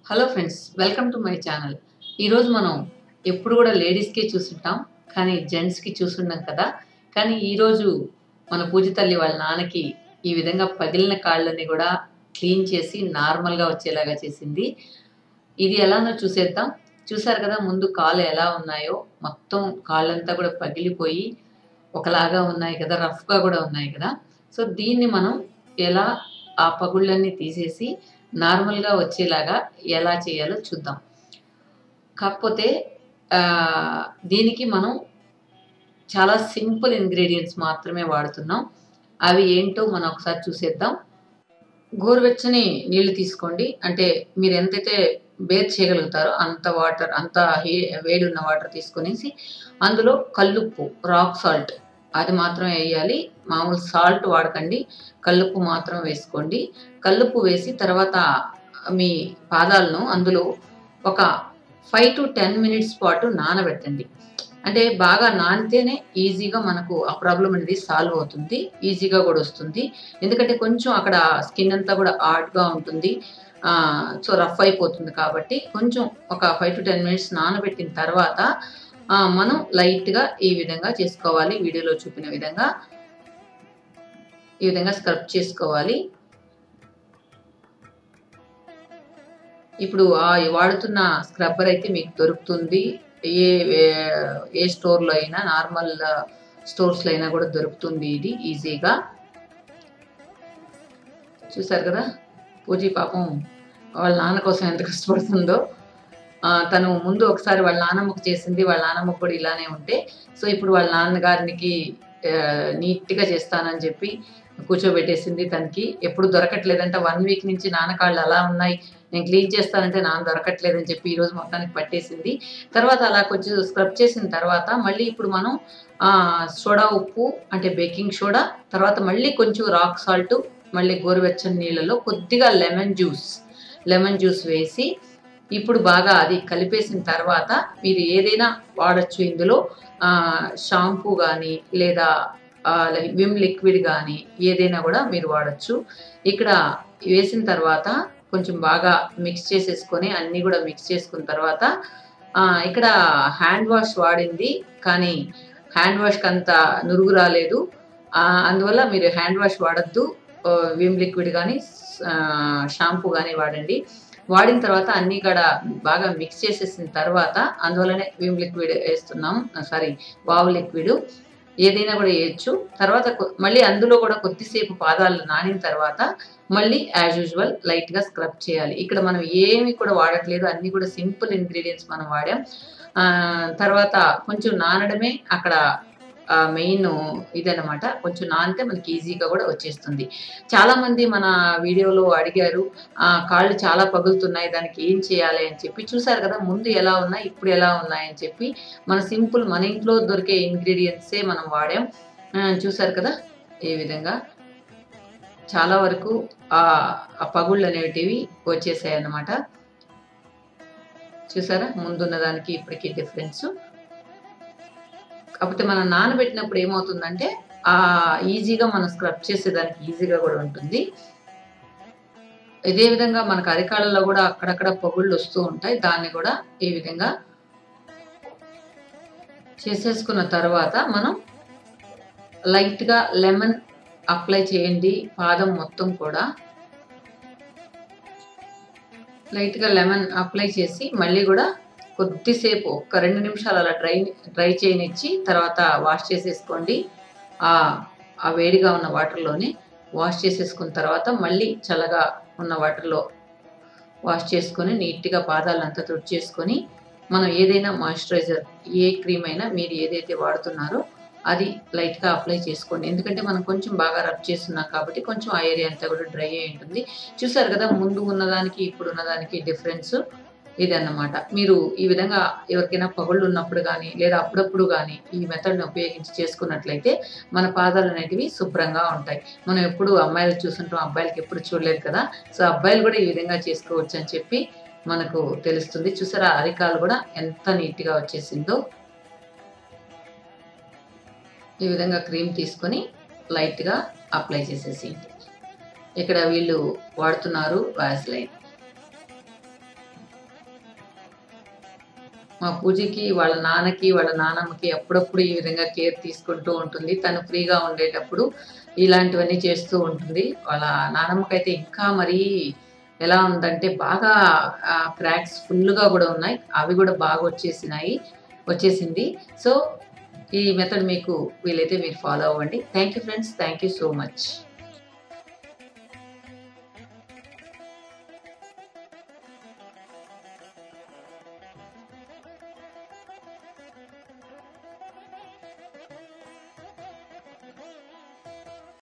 hello friends welcome to my channel ఈరోజు మనం ఎప్పుడు కూడా లేడీస్కే చూస్తుంటాం కానీ జెంట్స్కి చూస్తుంటాం కదా కానీ ఈరోజు మన పూజ తల్లి వాళ్ళ నాన్నకి ఈ విధంగా పగిలిన కాళ్ళని కూడా క్లీన్ చేసి నార్మల్గా వచ్చేలాగా చేసింది ఇది ఎలానో చూసేద్దాం చూసారు కదా ముందు కాళ్ళు ఎలా ఉన్నాయో మొత్తం కాళ్ళంతా కూడా పగిలిపోయి ఒకలాగా ఉన్నాయి కదా రఫ్గా కూడా ఉన్నాయి కదా సో దీన్ని మనం ఎలా ఆ పగుళ్ళన్నీ తీసేసి నార్మల్గా వచ్చేలాగా ఎలా చేయాలో చూద్దాం కాకపోతే ఆ, దీనికి మనం చాలా సింపుల్ ఇంగ్రీడియంట్స్ మాత్రమే వాడుతున్నాం అవి ఏంటో మనం ఒకసారి చూసేద్దాం గోరువెచ్చని నీళ్లు తీసుకోండి అంటే మీరు ఎంతైతే బేర్ చేయగలుగుతారో అంత వాటర్ అంత హే వేడి ఉన్న వాటర్ తీసుకొనేసి అందులో కల్లుప్పు రాక్ సాల్ట్ అది మాత్రం వేయాలి మామూలు సాల్ట్ వాడకండి కల్లుప్పు మాత్రం వేసుకోండి కల్లుప్పు వేసి తర్వాత మీ పాదాలను అందులో ఒక ఫైవ్ టు టెన్ మినిట్స్ పాటు నానబెట్టండి అంటే బాగా నానితేనే ఈజీగా మనకు ఆ ప్రాబ్లం అనేది సాల్వ్ అవుతుంది ఈజీగా కూడా వస్తుంది ఎందుకంటే కొంచెం అక్కడ స్కిన్ అంతా కూడా హార్డ్గా ఉంటుంది సో రఫ్ అయిపోతుంది కాబట్టి కొంచెం ఒక ఫైవ్ టు టెన్ మినిట్స్ నానబెట్టిన తర్వాత ఆ, మనం లైట్గా ఈ విధంగా చేసుకోవాలి వీడియోలో చూపిన విధంగా ఈ విధంగా స్క్రబ్ చేసుకోవాలి ఇప్పుడు ఆ వాడుతున్న స్క్రబ్బర్ అయితే మీకు దొరుకుతుంది ఏ ఏ- ఏ స్టోర్లో అయినా నార్మల్ స్టోర్స్లో అయినా కూడా దొరుకుతుంది ఇది ఈజీగా చూసారు కదా పూజీ పాపం వాళ్ళ నాన్న కోసం ఎంత కష్టపడుతుందో ఆ, తను ముందు ఒకసారి వాళ్ళ నాన్నమ్మకు చేసింది వాళ్ళ నాన్నమ్మకు కూడా ఇలానే ఉంటే సో ఇప్పుడు వాళ్ళ నాన్నగారికి ఆ, నీట్గా చేస్తానని చెప్పి కూర్చోబెట్టేసింది తనకి ఎప్పుడు దొరకట్లేదంటే వన్ వీక్ నుంచి నాన్నకాళ్ళు అలా ఉన్నాయి నేను క్లీన్ చేస్తానంటే నాన్న దొరకట్లేదని చెప్పి ఈ రోజు మొత్తానికి పట్టేసింది తర్వాత అలా కొంచెం స్క్రబ్ చేసిన తర్వాత మళ్ళీ ఇప్పుడు మనం ఆ, సోడా ఉప్పు అంటే బేకింగ్ సోడా తర్వాత మళ్ళీ కొంచెం రాక్ సాల్ట్ మళ్ళీ గోరువెచ్చని నీళ్ళలో కొద్దిగా లెమన్ జ్యూస్ లెమన్ జ్యూస్ వేసి ఇప్పుడు బాగా అది కలిపేసిన తర్వాత మీరు ఏదైనా వాడచ్చు ఇందులో షాంపూ కానీ లేదా విమ్ లిక్విడ్ కానీ ఏదైనా కూడా మీరు వాడచ్చు ఇక్కడ వేసిన తర్వాత కొంచెం బాగా మిక్స్ చేసేసుకొని అన్నీ కూడా మిక్స్ చేసుకున్న తర్వాత ఆ, ఇక్కడ హ్యాండ్ వాష్ వాడింది కానీ హ్యాండ్ వాష్కి అంత నురుగు రాలేదు ఆ, అందువల్ల మీరు హ్యాండ్ వాష్ వాడద్దు విమ్ లిక్విడ్ కానీ షాంపూ కానీ వాడండి వాడిన తర్వాత అన్నీ కూడా బాగా మిక్స్ చేసేసిన తర్వాత అందువల్లనే విమ్ లిక్విడ్ వేస్తున్నాం సారీ వావ్ లిక్విడ్ ఏదైనా కూడా వేయచ్చు తర్వాత కొ- మళ్ళీ అందులో కూడా కొద్దిసేపు పాదాలు నానిన తర్వాత మళ్ళీ యాజ్ యూజువల్ లైట్గా స్క్రబ్ చేయాలి ఇక్కడ మనం ఏమి కూడా వాడట్లేదు అన్నీ కూడా సింపుల్ ఇంగ్రీడియంట్స్ మనం వాడాం ఆ, తర్వాత కొంచెం నానడమే అక్కడ మెయిన్ ఇదన్నమాట కొంచెం నానితే మనకి ఈజీగా కూడా వచ్చేస్తుంది చాలా మంది మన వీడియోలో అడిగారు ఆ, కాళ్ళు చాలా పగులుతున్నాయి దానికి ఏం చేయాలి అని చెప్పి చూసారు కదా ముందు ఎలా ఉన్నాయి ఇప్పుడు ఎలా ఉన్నాయి అని చెప్పి మన సింపుల్ మన ఇంట్లో దొరికే ఇంగ్రీడియంట్సే మనం వాడాం ఆ, చూసారు కదా ఈ విధంగా చాలా వరకు ఆ ఆ పగుళ్ళు అనేటివి వచ్చేసాయి అన్నమాట చూసారా ముందున్న దానికి ఇప్పటికి డిఫరెన్స్ కాకపోతే మనం నానబెట్టినప్పుడు ఏమవుతుందంటే ఆ ఈజీగా మనం స్క్రబ్ చేసేదానికి ఈజీగా కూడా ఉంటుంది ఇదే విధంగా మనకు అరికాళ్ళలో కూడా అక్కడక్కడ పొగుళ్ళు వస్తూ ఉంటాయి దాన్ని కూడా ఈ విధంగా చేసేసుకున్న తర్వాత మనం లైట్గా లెమన్ అప్లై చేయండి పాదం మొత్తం కూడా లైట్గా లెమన్ అప్లై చేసి మళ్ళీ కూడా కొద్దిసేపు ఒక రెండు నిమిషాలు అలా డ్రై డ్రై చేయనిచ్చి తర్వాత వాష్ చేసేసుకోండి ఆ ఆ వేడిగా ఉన్న వాటర్లోనే వాష్ చేసేసుకున్న తర్వాత మళ్ళీ చల్లగా ఉన్న వాటర్లో వాష్ చేసుకొని నీట్గా పాదాలంతా తుడిచేసుకొని మనం ఏదైనా మాయిశ్చరైజర్ ఏ క్రీమ్ అయినా మీరు ఏదైతే వాడుతున్నారో అది లైట్గా అప్లై చేసుకోండి ఎందుకంటే మనం కొంచెం బాగా రబ్ చేస్తున్నాం కాబట్టి కొంచెం ఆ ఏరియా అంతా కూడా డ్రై అయి ఉంటుంది చూసారు కదా ముందు ఉన్నదానికి ఇప్పుడు ఉన్నదానికి డిఫరెన్స్ ఇది అన్నమాట మీరు ఈ విధంగా ఎవరికైనా పగుళ్ళు ఉన్నప్పుడు కానీ లేదా అప్పుడప్పుడు కానీ ఈ మెథడ్ని ఉపయోగించి చేసుకున్నట్లయితే మన పాదాలు అనేటివి శుభ్రంగా ఉంటాయి మనం ఎప్పుడు అమ్మాయిలు చూస్తుంటాం అబ్బాయిలకి ఎప్పుడు చూడలేదు కదా సో అబ్బాయిలు కూడా ఈ విధంగా చేసుకోవచ్చు అని చెప్పి మనకు తెలుస్తుంది చూసారా అరికాలు కూడా ఎంత నీట్గా వచ్చేసిందో ఈ విధంగా క్రీమ్ తీసుకొని లైట్గా అప్లై చేసేసి ఇక్కడ వీళ్ళు వాడుతున్నారు వ్యాస్లైన్ మా పూజకి వాళ్ళ నాన్నకి వాళ్ళ నానమ్మకి అప్పుడప్పుడు ఈ విధంగా కేర్ తీసుకుంటూ ఉంటుంది తను ఫ్రీగా ఉండేటప్పుడు ఇలాంటివన్నీ చేస్తూ ఉంటుంది వాళ్ళ నానమ్మకైతే ఇంకా మరీ ఎలా ఉందంటే బాగా క్రాక్స్ ఫుల్గా కూడా ఉన్నాయి అవి కూడా బాగా వచ్చేసినాయి వచ్చేసింది సో ఈ మెథడ్ మీకు వీలైతే మీరు ఫాలో అవ్వండి thank you friends thank you so much